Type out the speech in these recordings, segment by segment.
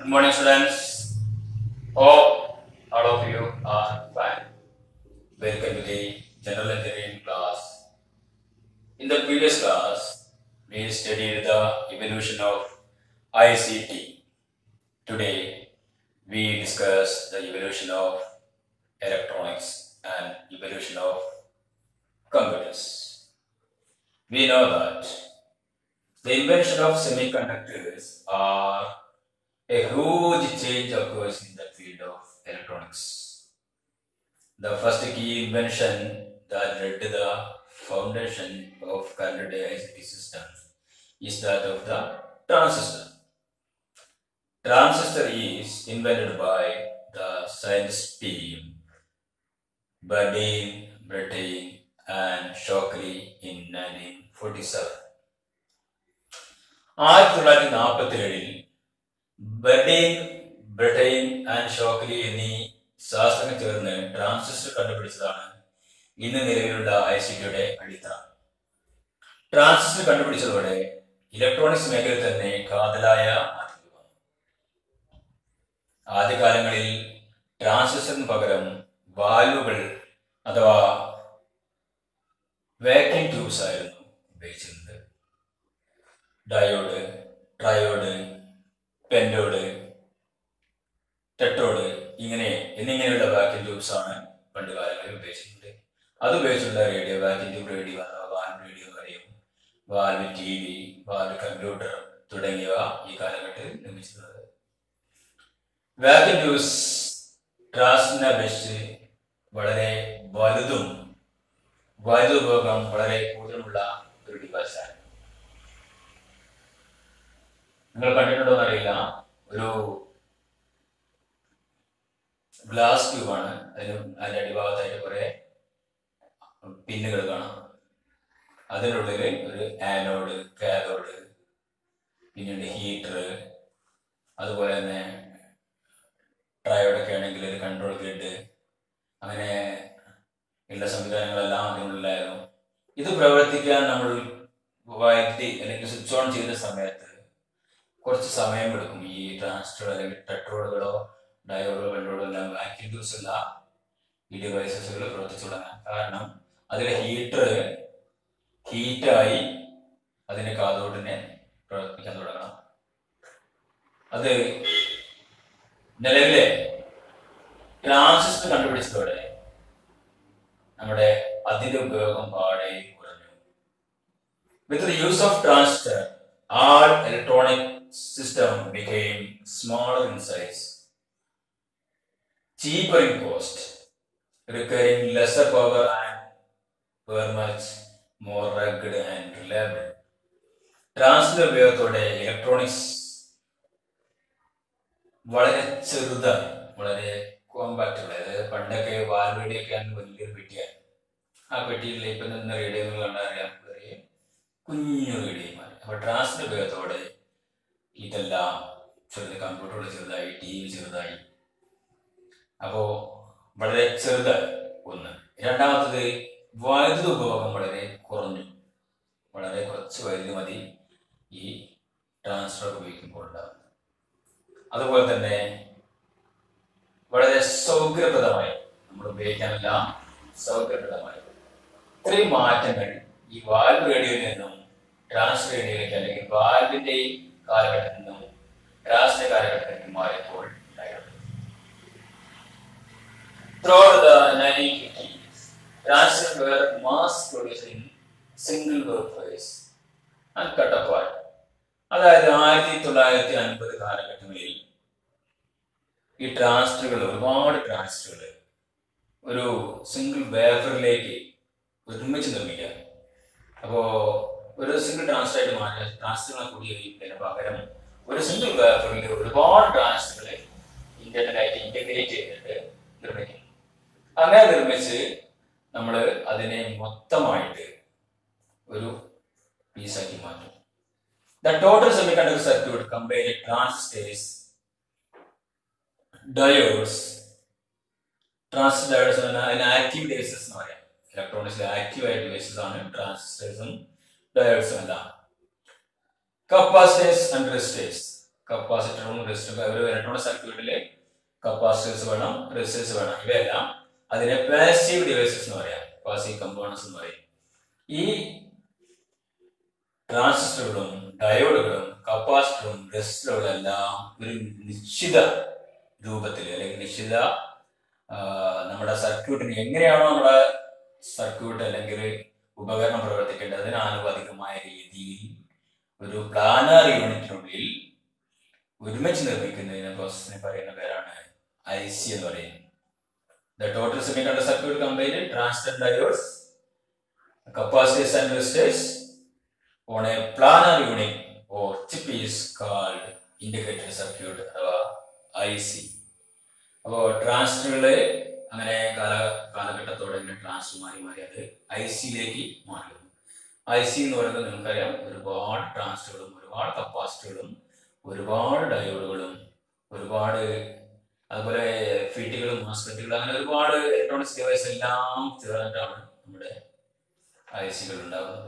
Good morning, students. Hope all of you are fine. Welcome to the general engineering class. In the previous class, we studied the evolution of ICT. Today, we discuss the evolution of electronics and evolution of computers. We know that the invention of semiconductors are a huge change occurs in the field of electronics. The first key invention that led to the foundation of current day ICT systems is that of the transistor. Transistor is invented by the scientist team Bardeen, Brattain, and Shockley in 1947. ആയിരത്തി തൊള്ളായിരത്തി നാൽപ്പത്തി ഏഴിൽ ബർഡീൻ ബ്രിട്ടൈൻ and Shockley എന്നീ ശാസ്ത്രജ്ഞർ ചേർന്ന് transistor കണ്ടുപിടിച്ചതാണ് ഇന്ന് നിലവിലുള്ള I C ടിയുടെ അടിത്തറ ട്രാൻസിസ്റ്റർ കണ്ടുപിടിച്ചതോടെ ഇലക്ട്രോണിക്സ് മേഖലയിൽ തന്നെ കാതലായ മാറ്റങ്ങൾ വന്നു ആദ്യകാലങ്ങളിൽ ട്രാൻസിസ്റ്ററിന് പകരം വാൽവുകൾ അഥവാ വാക്യൂം ട്യൂബ്സ് ആയിരുന്നു ഉപയോഗിച്ചിരുന്നത് ഡയോഡ് ട്രയോഡ് പെൻഡോഡ് ടെട്രോഡ് ഇങ്ങനെ എന്നിങ്ങനെയുള്ള വാക്യൂം ട്യൂബ്സ് ആണ് പണ്ട് കാലങ്ങളിൽ ഉപയോഗിച്ചിട്ടുണ്ട് അത് ഉപയോഗിച്ചുള്ള റേഡിയോ വാക്യൂം ട്യൂബ് റേഡിയോ അഥവാ വാൽവ് റേഡിയോ വരെയും valve T V valve computer തുടങ്ങിയവ ഈ കാലഘട്ടത്തിൽ നിർമ്മിച്ചിട്ടുള്ളത് വാക്യൂം ട്യൂബ്സ് ട്രാൻസിനെ അപേക്ഷിച്ച് വളരെ വലുതും വൈദ്യുത ഉപയോഗം വളരെ കൂടുതലുള്ള ഒരു ഡിവൈസാണ് നിങ്ങൾ കണ്ടിട്ടുണ്ടോ എന്നറിയില്ല ഒരു ഗ്ലാസ് ട്യൂബാണ് അതിന് അതിന്റെ അടിഭാഗത്തായിട്ട് കുറെ പിന്നുകൾ കാണാം അതിനുള്ളിൽ ഒരു ആനോഡ് കാഥോഡ് പിന്നീട് ഹീറ്റർ അതുപോലെ തന്നെ ട്രയോഡൊക്കെ ആണെങ്കിൽ ഒരു കൺട്രോൾ ഗ്രിഡ് അങ്ങനെ ഉള്ള സംവിധാനങ്ങളെല്ലാം അതിനുള്ളിലായിരുന്നു ഇത് പ്രവർത്തിക്കാൻ നമ്മൾ വൈദ്യുതി അല്ലെങ്കിൽ സ്വിച്ച് ഓൺ ചെയ്ത സമയത്ത് കുറച്ച് സമയം എടുക്കും ഈ ട്രാൻസിസ്റ്റർ അല്ലെങ്കിൽ ടെട്രോഡുകളോ ഡയോഡുകളോ വെള്ളോഡോ എല്ലാം വാക്യൂം ട്യൂബ്സ് ഉള്ള ഈ ഡിവൈസസുകൾ പ്രവർത്തിച്ചു തുടങ്ങാൻ കാരണം അതിലെ ഹീറ്റർ ഹീറ്റായി അതിന്റെ കാതോടിനെ പ്രവർത്തിക്കാൻ തുടങ്ങണം അത് നിലവിലെ ട്രാൻസിസ്റ്റർ കണ്ടുപിടിച്ചതോടെ നമ്മുടെ അതിന്റെ ഉപയോഗം പാടെ കുറഞ്ഞു with the use of transistor all electronic system became smaller in size, cheaper in cost, requiring lesser power and were much more rugged and reliable. Transfer ഉപയോഗത്തോടെ ഇലക്ട്രോണിക്സ് വളരെ ചെറുതാണ് വളരെ കോമ്പാക്റ്റബിൾ അതായത് പണ്ടൊക്കെ വാൽവേഡിയൊക്കെ ആണ് വലിയൊരു പെട്ടിയാണ് ആ പെട്ടിയിൽ ഇപ്പം നിന്ന് റേഡിയോകൾ കണ്ടാൽ അറിയാം ചെറിയ കുഞ്ഞു റേഡിയോമാർ അപ്പോൾ ട്രാൻസിന്റെ ഉപയോഗത്തോടെ ഇതെല്ലാം ചെറുത് കമ്പ്യൂട്ടറുകൾ ചെറുതായി ടി വി ചെറുതായി അപ്പോൾ വളരെ ചെറുതായി ഒന്ന് രണ്ടാമത്തത് വൈദ്യുത ഉപഭോഗം വളരെ കുറഞ്ഞു വളരെ കുറച്ച് വൈദ്യുതി മതി ഈ ട്രാൻസ്ഫർ ഉപയോഗിക്കുമ്പോൾ ഉണ്ടാകുന്നത് അതുപോലെ തന്നെ വളരെ സൗകര്യപ്രദമായി നമ്മൾ ഉപയോഗിക്കാനെല്ലാം സൗകര്യപ്രദമായി ഇത്രയും മാറ്റങ്ങൾ ഈ വാൽവ് റേഡിയോയിൽ നിന്നും ട്രാൻസ് റേഡിയോയിലേക്ക് അല്ലെങ്കിൽ വാൽവിന്റെ കാലഘട്ടത്തിൽ നിന്നും ട്രാൻസിന്റെ കാലഘട്ടത്തിലേക്ക് മാറിയപ്പോൾ ഉണ്ടായിരുന്നു Throughout the 1950s, transistors were mass produced in single work phase and cut apart. അതായത് ആയിരത്തി തൊള്ളായിരത്തി അൻപത് കാലഘട്ടങ്ങളിൽ ഈ ട്രാൻസിസ്റ്ററുകൾ ഒരുപാട് ട്രാൻസിസ്റ്ററുകൾ ഒരു സിംഗിൾ വേഫറിലേക്ക് ഒരുമിച്ച് നിർമ്മിക്കുക അപ്പോൾ ഒരു സിംഗിൾ ട്രാൻസിസ്റ്റർ ആയിട്ട് മാറ്റിയ ട്രാൻസിസ്റ്ററുകളെ കൂടിയതിന് പകരം ഒരു സിംഗിൾ വേഫറിൽ ഒരുപാട് ട്രാൻസിസ്റ്ററുകളെ ഇന്റർനെറ്റായിട്ട് ഇന്റഗ്രേറ്റ് ചെയ്തിട്ട് നിർമ്മിക്കും അങ്ങനെ നിർമ്മിച്ച് നമ്മൾ അതിനെ മൊത്തമായിട്ട് ഒരു പീസാക്കി മാറ്റും the total semiconductor circuit combine transistors diodes transistor diodes അതിന് ആക്റ്റീവ് ഡിവൈസസ് എന്ന് പറയാം ഇലക്ട്രോണിക്സിലെ ആക്റ്റീവ് ആയ ഡിവൈസസ് ആണ് ട്രാൻസിസ്റ്റേഴ്സും ഡയോഡ്സും എല്ലാം കപ്പാസിറ്റേഴ്സ് ആൻഡ് റെസിസ്റ്റേഴ്സ് കപ്പാസിറ്ററും റെസിസ്റ്ററും ഒരു ഇലക്ട്രോണിക് സർക്യൂട്ടിൽ കപ്പാസിറ്റേഴ്സ് വേണം റെസിസ്റ്റേഴ്സ് വേണം ഇവയെല്ലാം അതിനെ പാസീവ് ഡിവൈസസ് എന്ന് പറയാം പാസീവ് കമ്പോണൻസ് എന്ന് പറയും ഈ ട്രാൻസിസ്റ്ററുകളും ഡയോഡുകളും കപ്പാസിറ്ററും റെസിസ്റ്ററുകളും എല്ലാം ഒരു നിശ്ചിത രൂപത്തിൽ അല്ലെങ്കിൽ നിശ്ചിത ആ, നമ്മുടെ സർക്യൂട്ടിന് എങ്ങനെയാണോ നമ്മുടെ സർക്യൂട്ട് അല്ലെങ്കിൽ ഉപകരണം പ്രവർത്തിക്കേണ്ടത് അതിന് ആനുപാതികമായ രീതിയിൽ ഒരു പ്ലാനർ യൂണിറ്റിനുള്ളിൽ ഒരുമിച്ച് നിർമ്മിക്കുന്നതിന് പ്രോസസ്സിനെ പറയുന്ന പേരാണ് ഐ സി എന്ന് പറയുന്നത് the total semiconductor circuit combined transistor diodes capacitors and resistors on a planar unit or chip is called integrated circuit അഥവാ ഐ സി അപ്പോൾ ട്രാൻസിസ്റ്ററുകള് അങ്ങനെ കാല കാലഘട്ടത്തോടെ ഇങ്ങനെ ട്രാൻസിസ്റ്റർ മാറി മാറി അത് ഐ സിയിലേക്ക് മാറുന്നു ഐ സി എന്ന് പറയുന്നത് നിങ്ങൾക്കറിയാം ഒരുപാട് ട്രാൻസിസ്റ്ററുകളും ഒരുപാട് കപ്പാസിറ്ററുകളും ഒരുപാട് ഡയോഡുകളും ഒരുപാട് അതുപോലെ ഫീറ്റുകളും മോസ്ഫെറ്റുകളും അങ്ങനെ ഒരുപാട് ഇലക്ട്രോണിക്സ് ഡിവൈസ് എല്ലാം ചേർന്നിട്ടാണ് നമ്മുടെ ഐ സികൾ ഉണ്ടാകുന്നത്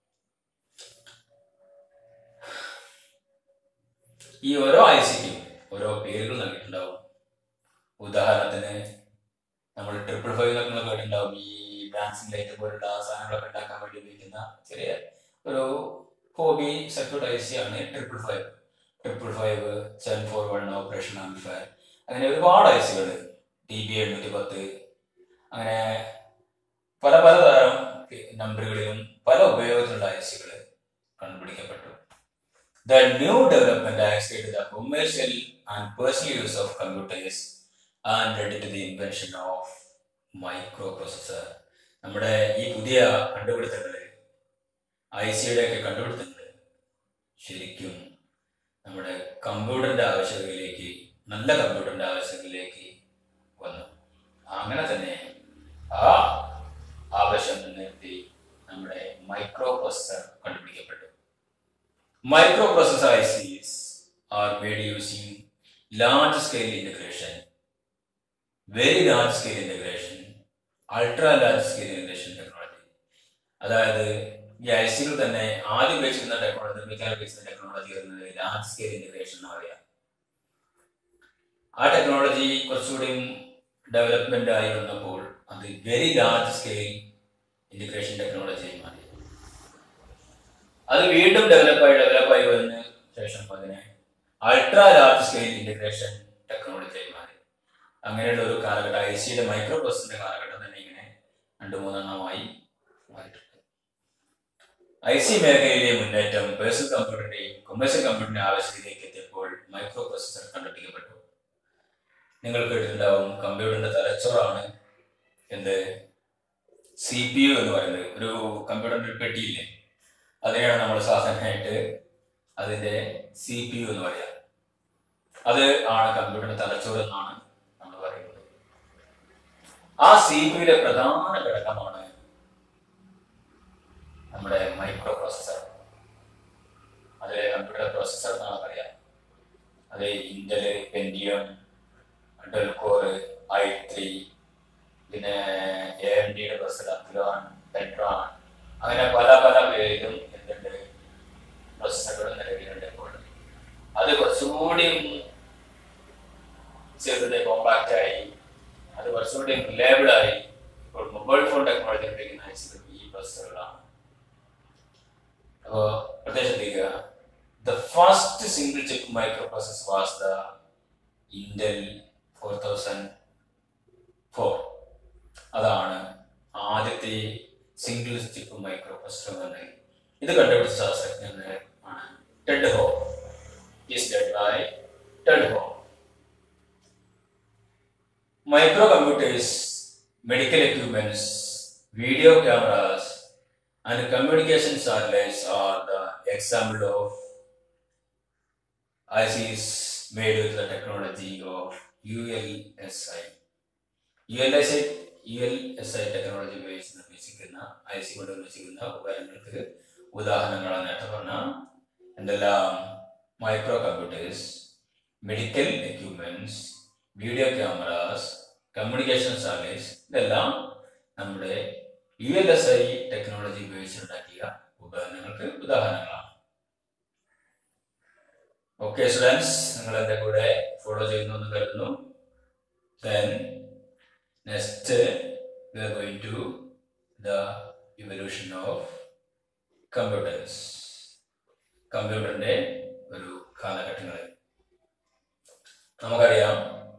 ഈ ഓരോ ഐ സിക്കും ഓരോ പേരുകൾ നൽകിയിട്ടുണ്ടാവും ഉദാഹരണത്തിന് നമ്മൾ ട്രിപ്പിൾ ഫൈവ് എന്നൊക്കെ നിങ്ങൾ കേട്ടിട്ടുണ്ടാവും ഈ ഡാൻസിംഗ് ലൈറ്റ് പോലുള്ള സാധനങ്ങളൊക്കെ ഉണ്ടാക്കാൻ വേണ്ടി ഉപയോഗിക്കുന്ന ചെറിയ ഒരു ഹോബി സർക്യൂട്ട് ഐ സി ആണ് triple five triple five seven four one operation amplifier അങ്ങനെ ഒരുപാട് ഐ സികൾ ടി ബി എണ്ണൂറ്റി പത്ത് അങ്ങനെ പല പല തരം നമ്പറുകളിലും പല ഉപയോഗത്തിലുള്ള ഐ സികൾ കണ്ടുപിടിക്കപ്പെട്ടു The new development has led to the commercial and personal use of computers and led to the invention of microprocessor. നമ്മുടെ ഈ പുതിയ കണ്ടുപിടുത്തങ്ങൾ ഐ സിയുടെ ഒക്കെ കണ്ടുപിടുത്തങ്ങൾ ശരിക്കും നമ്മുടെ കമ്പ്യൂട്ടറിന്റെ ആവശ്യകതയിലേക്ക് നല്ല കമ്പ്യൂട്ടറിന്റെ ആവശ്യകതയിലേക്ക് വന്നു അങ്ങനെ തന്നെ ആ ആവശ്യം മുൻനിർത്തി നമ്മുടെ മൈക്രോ പ്രോസസർ കണ്ടുപിടിക്കപ്പെട്ടു Microprocessor ICs are made using large scale integration, very large scale integration, ultra large scale integration technology. അതായത് ഈ ഐ സികൾ തന്നെ ആദ്യം ഉപയോഗിച്ചിരുന്ന ടെക്നോളജി നിർമ്മിക്കാൻ ഉപയോഗിച്ചിരുന്ന ടെക്നോളജി വരുന്നത് ലാർജ് സ്കെയിൽ ഇന്റഗ്രേഷൻ എന്ന് പറയാം ആ ടെക്നോളജി കുറച്ചുകൂടി ഡെവലപ്മെന്റ് ആയി വന്നപ്പോൾ അത് very large scale integration technology മാറി അത് വീണ്ടും ഡെവലപ്പായി ഡെവലപ്പായി വന്നതിന് ശേഷം അതിനെ അൾട്രാ ലാർജ് സ്കെയിൽ ഇന്റഗ്രേഷൻ ടെക്നോളജിയായി മാറി അങ്ങനെയുള്ള ഒരു കാലഘട്ടം ഐ സിയുടെ മൈക്രോ പ്രോസസിന്റെ കാലഘട്ടം തന്നെ ഇങ്ങനെ രണ്ട് മൂന്നെണ്ണമായി മാറിയിട്ടുണ്ട് ഐ സി മേഖലയിലെ മുന്നേറ്റം പേഴ്സണൽ കമ്പ്യൂട്ടറിന്റെയും കൊമേഴ്സ്യൽ കമ്പ്യൂട്ടറിന്റെ ആവശ്യത്തിലേക്ക് എത്തിയപ്പോൾ മൈക്രോ പ്രോസസർ കണ്ടുപിടിക്കപ്പെട്ടു നിങ്ങൾ കേട്ടിട്ടുണ്ടാവും കമ്പ്യൂട്ടറിന്റെ തലച്ചോറാണ് എന്ത് സി പി യു എന്ന് പറയുന്നത് ഒരു കമ്പ്യൂട്ടറിന്റെ ഒരു പെട്ടിയില്ലേ അതിനെയാണ് നമ്മൾ സാധാരണയായിട്ട് അതിന്റെ സി പി യു എന്ന് പറയാം അത് ആണ് കമ്പ്യൂട്ടറിന്റെ തലച്ചോറ് എന്നാണ് നമ്മൾ പറയുന്നത് ആ സി പി യുടെ പ്രധാന ഘടകമാണ് നമ്മുടെ മൈക്രോ പ്രോസസർ അതിലെ കമ്പ്യൂട്ടർ പ്രോസസർ എന്നാണ് പറയാം അത് Intel Pentium Dell core I three പിന്നെ എ എം ഡിയുടെ പ്രോസസർ അക്ലോൺ പെട്രോൺ അങ്ങനെ പല പല പേരിലും എന്തുണ്ട് പ്രൊസസ്സറുകൾ നിലവിലുണ്ട് ഇപ്പോൾ അത് കുറച്ചുകൂടി ചെറുത് കോമ്പാക്റ്റ് ആയി അത് കുറച്ചുകൂടി റിലയബിൾ ആയി ഇപ്പോൾ മൊബൈൽ ഫോൺ ടെക്നോളജി ഉപയോഗിക്കുന്ന ഐസികൾ ഈ പ്രൊസസ്സറുകളാണ് അപ്പോൾ പ്രത്യേകം ശ്രദ്ധിക്കുക the first single chip micro process was the Intel four thousand four അതാണ് ആദ്യത്തെ സിംഗിൾ ചിപ്പ് മൈക്രോ പ്രോസസർ തന്നെ ഇത് കണ്ടുപിടിച്ച ശാസ്ത്രജ്ഞന് ആണ് Ted Hoff is dead by Ted Hoff micro computers medical equipments video cameras and communication satellites are the example of ICs made with the technology of ULSI. ULSI U L S I technology ഉപയോഗിച്ച് നിർമ്മിച്ചിരിക്കുന്ന I C കൊണ്ട് നിർമ്മിച്ചിരിക്കുന്ന ഉപകരണങ്ങൾക്ക് ഉദാഹരണങ്ങളാണ് നേരത്തെ പറഞ്ഞ എന്തെല്ലാം micro computers medical equipments video cameras communication satellites ഇതെല്ലാം നമ്മുടെ U L S I technology ഉപയോഗിച്ചുണ്ടാക്കിയ ഉപകരണങ്ങൾക്ക് ഉദാഹരണങ്ങളാണ് ഓക്കെ സ്റ്റുഡൻസ് നിങ്ങൾ എൻ്റെ കൂടെ ഫോളോ ചെയ്യുന്നു എന്ന് കരുതുന്നു then next we are going to the evolution of computers കമ്പ്യൂട്ടറിൻ്റെ ഒരു കാലഘട്ടങ്ങൾ നമുക്കറിയാം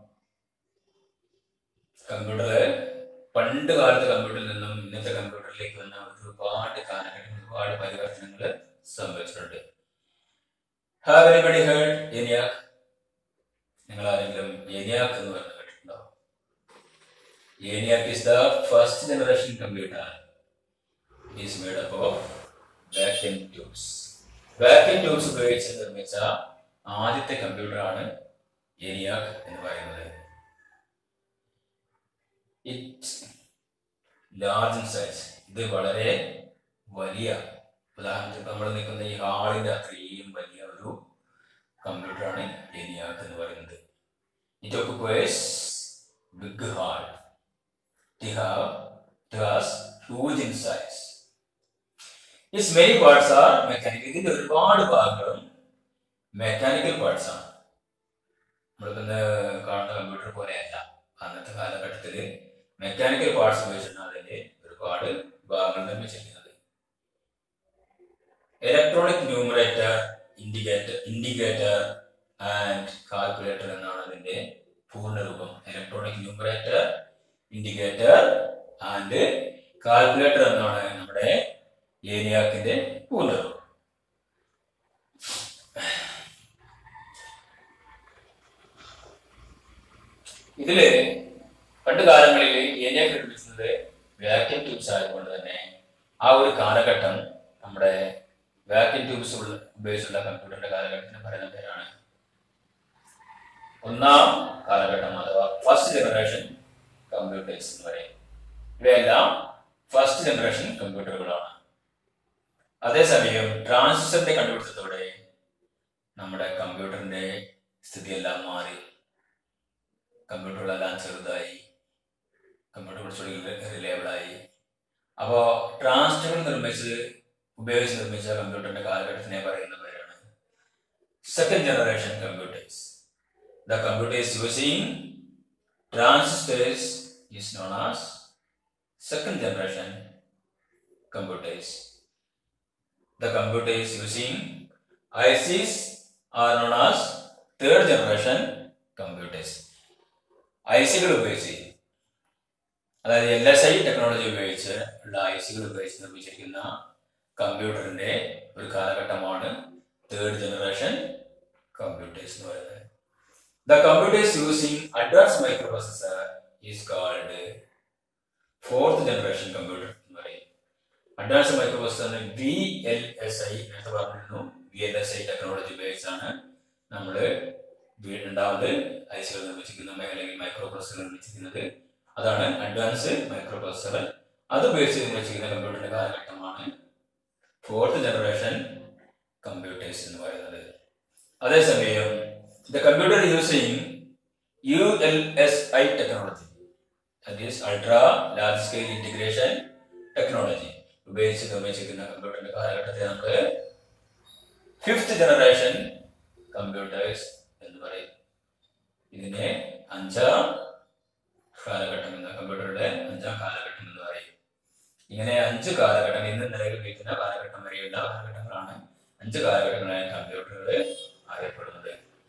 കമ്പ്യൂട്ടർ പണ്ട് കാലത്തെ കമ്പ്യൂട്ടറിൽ നിന്നും ഇന്നത്തെ കമ്പ്യൂട്ടറിലേക്ക് വന്ന ഒരുപാട് കാലഘട്ടങ്ങൾ ഒരുപാട് പരിവർത്തനങ്ങൾ സംഭവിച്ചിട്ടുണ്ട് ഹാവ് എനിബഡി ഹേർഡ് ഏനിയാക് നിങ്ങൾ ആരെങ്കിലും ഏനിയാക് എന്ന് പറഞ്ഞ് കേട്ടിട്ടുണ്ടോ ENIAC is the first generation computer is made up of vacuum tubes vacuum tubes ഉപയോഗിച്ച് നിർമ്മിച്ച ആദ്യത്തെ കമ്പ്യൂട്ടറാണ് ഏനിയാക് എന്ന് പറയുന്നത് ഇറ്റ് ലാർജ് ഇൻ സൈസ് ഇത് വളരെ വലിയ ഉദാഹരണത്തിന് നമ്മൾ നിൽക്കുന്ന ഈ ഹാളിന്റെ അത്രയും വലിയ ഒരു കമ്പ്യൂട്ടറാണ് ഏനിയാക് എന്ന് പറയുന്നത് it occupies big hall it have it has huge in size its many parts are mechanical ഇതിന്റെ ഒരുപാട് ഭാഗങ്ങളും മെക്കാനിക്കൽ പാർട്സ് ആണ് നമ്മളിന്ന് കാണുന്ന കമ്പ്യൂട്ടർ പോലെയല്ല അന്നത്തെ കാലഘട്ടത്തിൽ മെക്കാനിക്കൽ പാർട്സ് ഉപയോഗിച്ചിട്ടാണ് അതിന്റെ ഒരുപാട് ഭാഗങ്ങൾ നിർമ്മിച്ചിരിക്കുന്നത് electronic numerator indicator indicator and calculator എന്നാണ് അതിന്റെ പൂർണ്ണരൂപം electronic numerator indicator and calculator എന്നാണ് നമ്മുടെ ഏരിയാക്കിന്റെ പൂർണ്ണരൂപം ഇതില് പണ്ട് കാലങ്ങളിൽ ഏരിയ നിർമ്മിച്ചത് വാക്യൂം ട്യൂബ്സ് ആയതുകൊണ്ട് തന്നെ ആ ഒരു കാലഘട്ടം നമ്മുടെ വാക്യൂം ട്യൂബ്സ് ഉപയോഗിച്ചുള്ള കമ്പ്യൂട്ടറിന്റെ കാലഘട്ടത്തിന് പറയുന്ന പേരാണ് ഒന്നാം കാലഘട്ടം അഥവാ ഫസ്റ്റ് ജനറേഷൻ കമ്പ്യൂട്ടേഴ്സ് എന്ന് പറയും ഇവയെല്ലാം ഫസ്റ്റ് ജനറേഷൻ കമ്പ്യൂട്ടറുകളാണ് അതേസമയം ട്രാൻസിസ്റ്ററിന്റെ കണ്ടുപിടുത്തത്തോടെ നമ്മുടെ കമ്പ്യൂട്ടറിന്റെ സ്ഥിതിയെല്ലാം മാറി കമ്പ്യൂട്ടറുകളെല്ലാം ചെറുതായി കമ്പ്യൂട്ടർ കുറച്ചുകൂടി റിലേബിളായി അപ്പോൾ ട്രാൻസിസ്റ്ററുകൾ നിർമ്മിച്ച് ഉപയോഗിച്ച് നിർമ്മിച്ച കമ്പ്യൂട്ടറിന്റെ കാലഘട്ടത്തിനെ പറയുന്ന പേരാണ് second generation computers the computers using transistors is known as second generation computers. The computers using ICs are known as third generation computers. ഐസികൾ ഉപയോഗിച്ച് അതായത് എൽ എസ് ഐ ടെക്നോളജി ഉപയോഗിച്ച് ഉള്ള ഐസികൾ ഉപയോഗിച്ച് നിർമ്മിച്ചിരിക്കുന്ന കമ്പ്യൂട്ടറിന്റെ ഒരു കാലഘട്ടമാണ് തേർഡ് ജനറേഷൻ കമ്പ്യൂട്ടേഴ്സ് എന്ന് പറയുന്നത് the computers using advance micro processor is called fourth generation computer എന്ന് പറയും അഡ്വാൻസ് മൈക്രോ പ്രോസസറിന് വി എൽ എസ് ഐ എന്ന് പറഞ്ഞിരുന്നു V L S I technology ഉപയോഗിച്ചാണ് നമ്മൾ രണ്ടാമത് ഐസികൾ നിർമ്മിച്ചിരിക്കുന്ന അല്ലെങ്കിൽ മൈക്രോ പ്രോസസർ നിർമ്മിച്ചിരിക്കുന്നത് അതാണ് അഡ്വാൻസ് മൈക്രോ പ്രോസസർ അത് ഉപയോഗിച്ച് നിർമ്മിച്ചിരിക്കുന്ന കമ്പ്യൂട്ടറിന്റെ കാലഘട്ടമാണ് ഫോർത്ത് ജനറേഷൻ കമ്പ്യൂട്ടേഴ്സ് എന്ന് പറയുന്നത് അതേസമയം the computer using U L S I technology that is ultra large scale integration technology ഉപയോഗിച്ച് നിർമ്മിച്ചിരിക്കുന്ന കമ്പ്യൂട്ടറിന്റെ കാലഘട്ടത്തെ നമ്മൾ ഫിഫ്ത്ത് ജനറേഷൻ കമ്പ്യൂട്ടേഴ്സ് എന്ന് പറയും ഇതിനെ അഞ്ചാം കാലഘട്ടം എന്ന കമ്പ്യൂട്ടറുടെ അഞ്ചാം കാലഘട്ടം എന്ന് പറയും ഇങ്ങനെ അഞ്ച് കാലഘട്ടം ഇന്ന് നിലവിൽ ഉപയോഗിക്കുന്ന കാലഘട്ടം വരെയുള്ള കാലഘട്ടങ്ങളാണ് അഞ്ച് കാലഘട്ടങ്ങളായ കമ്പ്യൂട്ടറുകൾ അറിയപ്പെടുന്നത്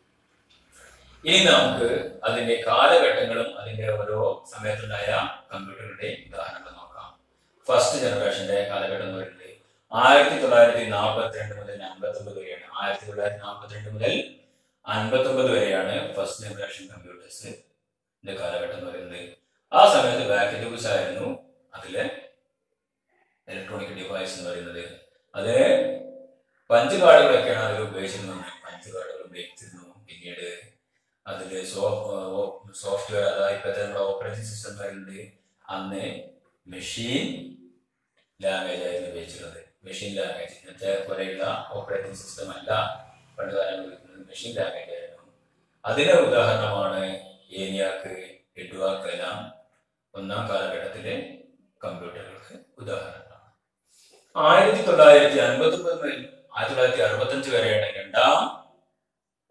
ഇനി നമുക്ക് അതിന്റെ കാലഘട്ടങ്ങളും അതിന്റെ ഓരോ സമയത്തുണ്ടായ കമ്പ്യൂട്ടറുകളുടെ ഉദാഹരണങ്ങൾ നോക്കാം ഫസ്റ്റ് ജനറേഷന്റെ കാലഘട്ടം എന്ന് പറയുന്നത് ആയിരത്തി തൊള്ളായിരത്തി നാൽപ്പത്തി രണ്ട് മുതൽ അമ്പത്തി ഒമ്പത് വരെയാണ് ആയിരത്തി തൊള്ളായിരത്തി നാൽപ്പത്തി രണ്ട് മുതൽ അൻപത്തി ഒമ്പത് വരെയാണ് ഫസ്റ്റ് ജനറേഷൻ കമ്പ്യൂട്ടേഴ്സ് കാലഘട്ടം എന്ന് പറയുന്നത് ആ സമയത്ത് ബാക്ക് ട്യൂബ്സ് ആയിരുന്നു അതിലെ ഇലക്ട്രോണിക് ഡിവൈസ് എന്ന് പറയുന്നത് അത് പഞ്ച് കാർഡുകളൊക്കെയാണ് അതിൽ ഉപയോഗിച്ചിരുന്നത് പഞ്ച് കാർഡുകൾ ഉപയോഗിച്ചിരുന്നു പിന്നീട് അതിൽ സോഫ്റ്റ്വെയർ അതായത് ഇപ്പോഴത്തെ നമ്മുടെ ഓപ്പറേറ്റിംഗ് സിസ്റ്റം പറയുന്നത് അന്ന് മെഷീൻ ലാംഗ്വേജ് ആയിരുന്നു ഉപയോഗിച്ചിരുന്നത് മെഷീൻ ലാംഗ്വേജ് ഇന്നത്തെ പോലെയുള്ള ഓപ്പറേറ്റിംഗ് സിസ്റ്റം അല്ല പണ്ട് കാലം ഉപയോഗിക്കുന്നത് മെഷീൻ ലാംഗ്വേജ് ആയിരുന്നു അതിന് ഉദാഹരണമാണ് ഏനിയാക്ക് എഡ്വാക്ക് എല്ലാം ഒന്നാം കാലഘട്ടത്തിലെ കമ്പ്യൂട്ടറുകൾക്ക് ഉദാഹരണമാണ് ആയിരത്തി തൊള്ളായിരത്തി അൻപത്തി ഒമ്പത് മുതൽ ആയിരത്തി തൊള്ളായിരത്തി അറുപത്തി അഞ്ച് വരെയാണ് രണ്ടാം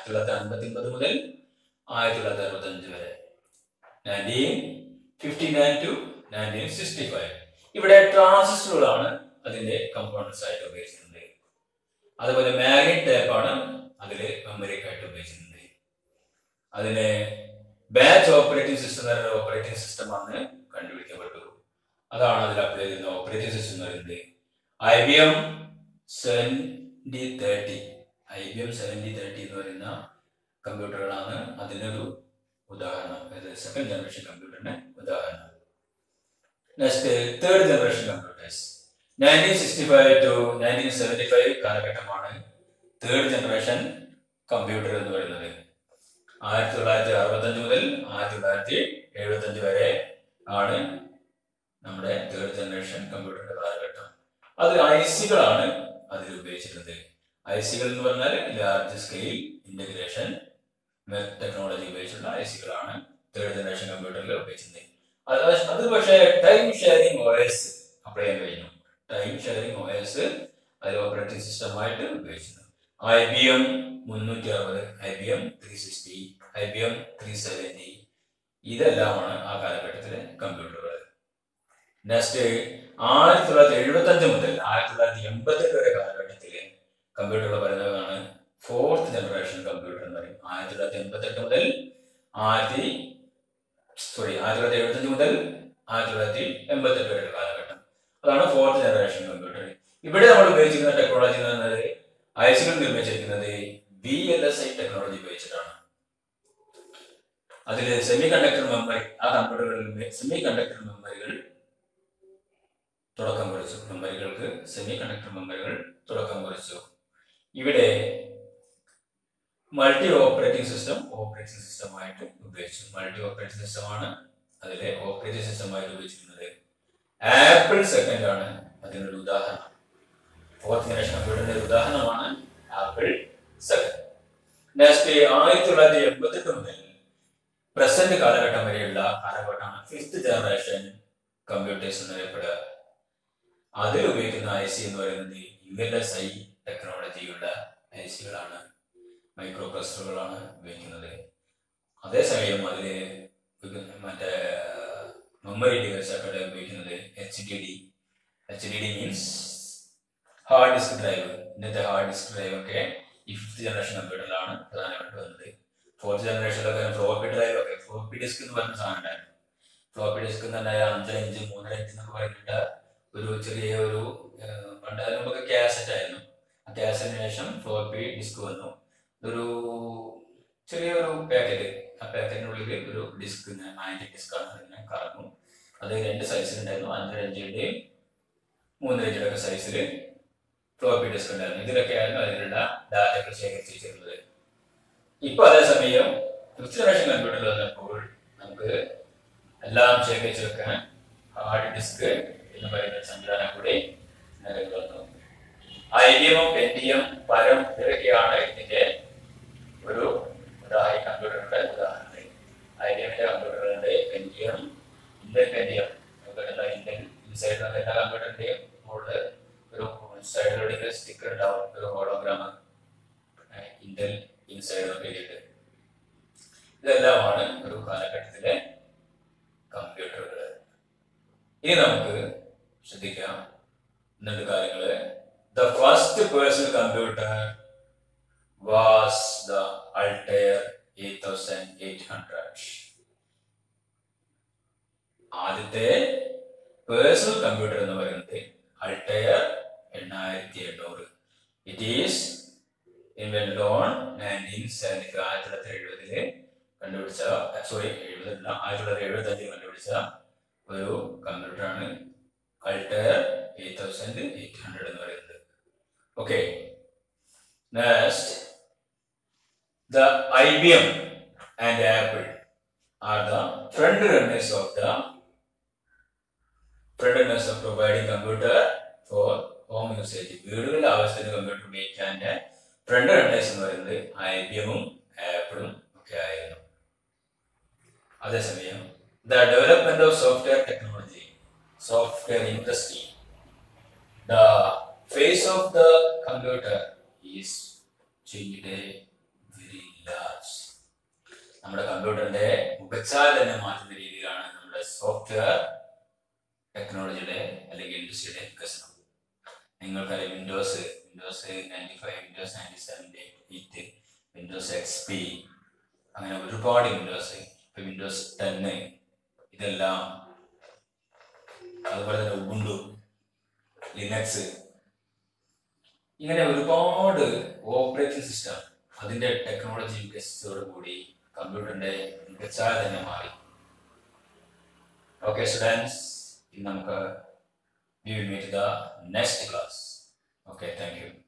ആയിരത്തി തൊള്ളായിരത്തി അൻപത്തി ഒമ്പത് മുതൽ ആയിരത്തി തൊള്ളായിരത്തി അറുപത്തി അഞ്ച് വരെ nineteen fifty nine to nineteen sixty five ഇവിടെ ട്രാൻസിസ്റ്ററുകളാണ് അതിന്റെ കമ്പോണൻസ് ആയിട്ട് ഉപയോഗിച്ചിരുന്നത് അതുപോലെ മാഗ്നറ്റ് ടൈപ്പാണ് അതിൽ മെമ്മറിക്കായിട്ട് ഉപയോഗിച്ചിരുന്നത് അതിന് ബാച്ച് ഓപ്പറേറ്റിംഗ് സിസ്റ്റം എന്ന് പറയുന്ന ഓപ്പറേറ്റിംഗ് സിസ്റ്റം ആണ് കണ്ടുപിടിക്കപ്പെട്ടു അതാണ് അതിൽ അപ്ലൈ ചെയ്യുന്ന ഓപ്പറേറ്റിംഗ് സിസ്റ്റം എന്ന് പറയുന്നത് I B M seventy thirty I B M seventy thirty എന്ന് പറയുന്ന കമ്പ്യൂട്ടറുകളാണ് അതിനൊരു ഉദാഹരണം അതായത് സെക്കൻഡ് ജനറേഷൻ കമ്പ്യൂട്ടറിന്റെ ഉദാഹരണം next third generation computers nineteen sixty five to nineteen seventy five കാലഘട്ടമാണ് തേർഡ് ജനറേഷൻ കമ്പ്യൂട്ടർ എന്ന് പറയുന്നത് ആയിരത്തി തൊള്ളായിരത്തി അറുപത്തഞ്ച് മുതൽ ആയിരത്തി തൊള്ളായിരത്തി എഴുപത്തഞ്ച് വരെ ആണ് നമ്മുടെ തേർഡ് ജനറേഷൻ കമ്പ്യൂട്ടറിന്റെ കാലഘട്ടം അത് ഐ സികളാണ് അതിൽ ഉപയോഗിച്ചിരുന്നത് ഐ സികൾ എന്ന് പറഞ്ഞാൽ ലാർജ് സ്കെയിൽ ഇന്റഗ്രേഷൻ ടെക്നോളജി ഉപയോഗിച്ചുള്ള ഐ സികളാണ് തേർഡ് ജനറേഷൻ കമ്പ്യൂട്ടറിൽ ഉപയോഗിച്ചിരുന്നത് അത് അത് പക്ഷേ time sharing O S apply ചെയ്യാൻ കഴിഞ്ഞു ടൈം ഷെയറിംഗ് ഒ എസ് അതിൽ ഓപ്പറേറ്റിംഗ് സിസ്റ്റമായിട്ട് ഉപയോഗിച്ചിരുന്നു ഐ ബി എം മുന്നൂറ്റി അറുപത് I B M three sixty I B M three seventy ഇതെല്ലാമാണ് ആ കാലഘട്ടത്തിലെ കമ്പ്യൂട്ടറുകൾ നെക്സ്റ്റ് ആയിരത്തി തൊള്ളായിരത്തി എഴുപത്തി അഞ്ച് മുതൽ ആയിരത്തി തൊള്ളായിരത്തി എൺപത്തെട്ട് വരെ കാലഘട്ടത്തിലെ കമ്പ്യൂട്ടറുകൾ പറയുന്നതാണ് ഫോർത്ത് ജനറേഷൻ കമ്പ്യൂട്ടർ എന്ന് പറയും ആയിരത്തി തൊള്ളായിരത്തി എൺപത്തെട്ട് മുതൽ ആയിരത്തി സോറി ആയിരത്തി തൊള്ളായിരത്തി എഴുപത്തഞ്ച് മുതൽ ആയിരത്തി തൊള്ളായിരത്തി എൺപത്തെട്ട് വരെ കാലഘട്ടം അതാണ് ഫോർത്ത് ജനറേഷൻ കമ്പ്യൂട്ടർ ഇവിടെ നമ്മൾ ഉപയോഗിച്ചിരുന്ന ടെക്നോളജി എന്ന് പറയുന്നത് ഐസികൾ നിർമ്മിച്ചിരിക്കുന്നത് B L S I technology ഉപയോഗിച്ചിട്ടാണ് അതിൽ സെമി കണ്ടക്ടർ മെമ്മറി ആ കമ്പ്യൂട്ടറുകളിൽ സെമി കണ്ടക്ടർ മെമ്മറികൾ തുടക്കം കുറിച്ചു മെമ്മറികൾക്ക് സെമി കണ്ടക്ടർ മെമ്മറികൾ തുടക്കം കുറിച്ചു ഇവിടെ മൾട്ടി ഓപ്പറേറ്റിംഗ് സിസ്റ്റം ഓപ്പറേറ്റിംഗ് സിസ്റ്റമായിട്ട് ഉപയോഗിച്ചു മൾട്ടി ഓപ്പറേറ്റിംഗ് സിസ്റ്റമാണ് അതിലെ ഓപ്പറേറ്റിംഗ് സിസ്റ്റമായിട്ട് ഉപയോഗിച്ചിരുന്നത് ആപ്പിൾ സെക്കൻഡ് ആണ് അതിനൊരു ഉദാഹരണം ഫോർത്ത് ജനറേഷൻ കമ്പ്യൂട്ടറിന്റെ ഒരു ഉദാഹരണമാണ് ആപ്പിൾ സെക്കൻഡ് നെക്സ്റ്റ് ആയിരത്തി തൊള്ളായിരത്തി എൺപത്തെട്ട് മുതൽ പ്രസന്റ് കാലഘട്ടം വരെയുള്ള കാലഘട്ടമാണ് ഫിഫ്ത്ത് ജനറേഷൻ കമ്പ്യൂട്ടേഴ്സ് എന്നറിയപ്പെടുക അതിൽ ഉപയോഗിക്കുന്ന ഐ സി എന്ന് പറയുന്നത് യു എൽ എസ് ഐ ടെക്നോളജിയുള്ള ഐ സികളാണ് മൈക്രോ പ്രൊസസറുകളാണ് ഉപയോഗിക്കുന്നത് അതേസമയം അതിൽ മറ്റേ മെമ്മറി ഡിവൈസ് ഒക്കെ ഉപയോഗിക്കുന്നത് H D D H D D means hard disk drive ഇന്നത്തെ ഹാർഡ് ഡിസ്ക് ഡ്രൈവ് ഒക്കെ ഈ ഫിഫ്ത്ത് ജനറേഷൻ കമ്പ്യൂട്ടറിലാണ് പ്രധാനമായിട്ട് വന്നത് ഫോർത്ത് ജനറേഷനിലൊക്കെ ഫ്ലോപ്പി ഡ്രൈവ് ഒക്കെ ഫ്ലോപ്പി ഡിസ്ക് എന്ന് പറഞ്ഞ സാധനം ഉണ്ടായിരുന്നു ഫ്ലോപ്പി ഡിസ്ക് എന്ന് പറഞ്ഞാൽ അഞ്ചര ഇഞ്ച് മൂന്നര ഇഞ്ച് എന്നൊക്കെ പറഞ്ഞിട്ട് ഒരു ചെറിയ ഒരു ഏഹ്, പണ്ട് അതിന് മുമ്പൊക്കെ കാസറ്റ് ആയിരുന്നു ആ കാസറ്റിന് ശേഷം ഫ്ലോപ്പി ഡിസ്ക് വന്നു ഒരു ചെറിയൊരു പാക്കറ്റ് ആ പാക്കറ്റിനുള്ളിൽ ഒരു ഡിസ്ക് മാഗ്നറ്റിക് ഡിസ്ക് ആണ് അതിങ്ങനെ കറങ്ങും അത് രണ്ട് സൈസിലുണ്ടായിരുന്നു അഞ്ചര ഇഞ്ചിന്റെയും മൂന്നര ഇഞ്ചിന്റെ ഒക്കെ സൈസിൽ ഫ്ലോപ്പി ഡിസ്ക് ഉണ്ടായിരുന്നു ഇതിലൊക്കെയായിരുന്നു അതിലുള്ള ഡാറ്റകൾ ശേഖരിച്ച് വെച്ചിരുന്നത് ഇപ്പൊ അതേസമയം ഫിഫ്ത്ത് ജനറേഷൻ കമ്പ്യൂട്ടറിൽ വന്നപ്പോൾ നമുക്ക് എല്ലാം ശേഖരിച്ച് വെക്കാൻ ഹാർഡ് ഡിസ്ക് എന്ന് പറയുന്ന ഒരു സംവിധാനം കൂടി നിലവിൽ വന്നു ഐ ബി എമ്മും പെന്റിയം പരം ഇതൊക്കെയാണ് ഇതിന്റെ ഒരു ഉദാഹരണ കമ്പ്യൂട്ടറിന്റെ ഉദാഹരണങ്ങൾ ഐ ബി എമ്മിന്റെ കമ്പ്യൂട്ടറുകളുണ്ട് പെന്റിയം ഇന്റൽ പെന്റിയം ഇന്റൽ സൈഡിലുള്ള എല്ലാ കമ്പ്യൂട്ടറിന്റെയും മുകളിൽ ഒരു സൈഡിലൂടെ സ്റ്റിക്കർ ഉണ്ടാവും ഒരു ഹോളോഗ്രാം ഇന്റൽ ഇൻസൈഡ് ഒക്കെ എഴുതിയിട്ട് ഇതെല്ലാമാണ് ഒരു കാലഘട്ടത്തിലെ കമ്പ്യൂട്ടറുകൾ ഇനി നമുക്ക് ശ്രദ്ധിക്കാം രണ്ട് കാര്യങ്ങള് the first personal computer was the Altair eight thousand eight hundred ആദ്യത്തെ പേഴ്സണൽ കമ്പ്യൂട്ടർ എന്ന് പറയുന്നത് അൾട്ടയർ എണ്ണായിരത്തി എണ്ണൂറ് it is invented on nineteen seventy five ആയിരത്തി തൊള്ളായിരത്തി എഴുപതില് കണ്ടുപിടിച്ച സോറി എഴുപതില്ല ആയിരത്തി തൊള്ളായിരത്തി എഴുപത്തി അഞ്ചിൽ കണ്ടുപിടിച്ച ഒരു കമ്പ്യൂട്ടറാണ് Altair eight thousand eight hundred എന്ന് പറയുന്നത് okay next the I B M and Apple are the front runners of the front runners of providing computer for home usage വീടുകളിലെ ആവശ്യത്തിന് കമ്പ്യൂട്ടർ ഉപയോഗിക്കാൻ്റെ ഫ്രണ്ട് റണ്ണേഴ്സ് എന്ന് പറയുന്നത് ഐ ബി എമ്മും ആപ്പിളും ഒക്കെ ആയിരുന്നു അതേസമയം the development of software technology software industry the face of the computer is changed a very large നമ്മുടെ കമ്പ്യൂട്ടറിന്റെ മുഖച്ചാൽ തന്നെ മാറ്റുന്ന രീതിയിലാണ് നമ്മുടെ സോഫ്റ്റ്വെയർ ടെക്നോളജിയുടെ അല്ലെങ്കിൽ ഇൻഡസ്ട്രിയുടെ വികസനം നിങ്ങൾക്കറിയാം Windows Windows ninety five Windows ninety seven eight Windows X P അങ്ങനെ ഒരുപാട് വിൻഡോസ് ഇപ്പൊ വിൻഡോസ് ടെന്ന് ഇതെല്ലാം അതുപോലെ തന്നെ ഉബുണ്ടു ലിനക്സ് ഇങ്ങനെ ഒരുപാട് ഓപ്പറേറ്റിംഗ് സിസ്റ്റം അതിന്റെ ടെക്നോളജി വികസിച്ചതോടുകൂടി കമ്പ്യൂട്ടറിന്റെ മികച്ചാൽ തന്നെ മാറി ഓക്കെ സ്റ്റുഡൻസ് ഇന്ന് നമുക്ക് we will meet the next class okay thank U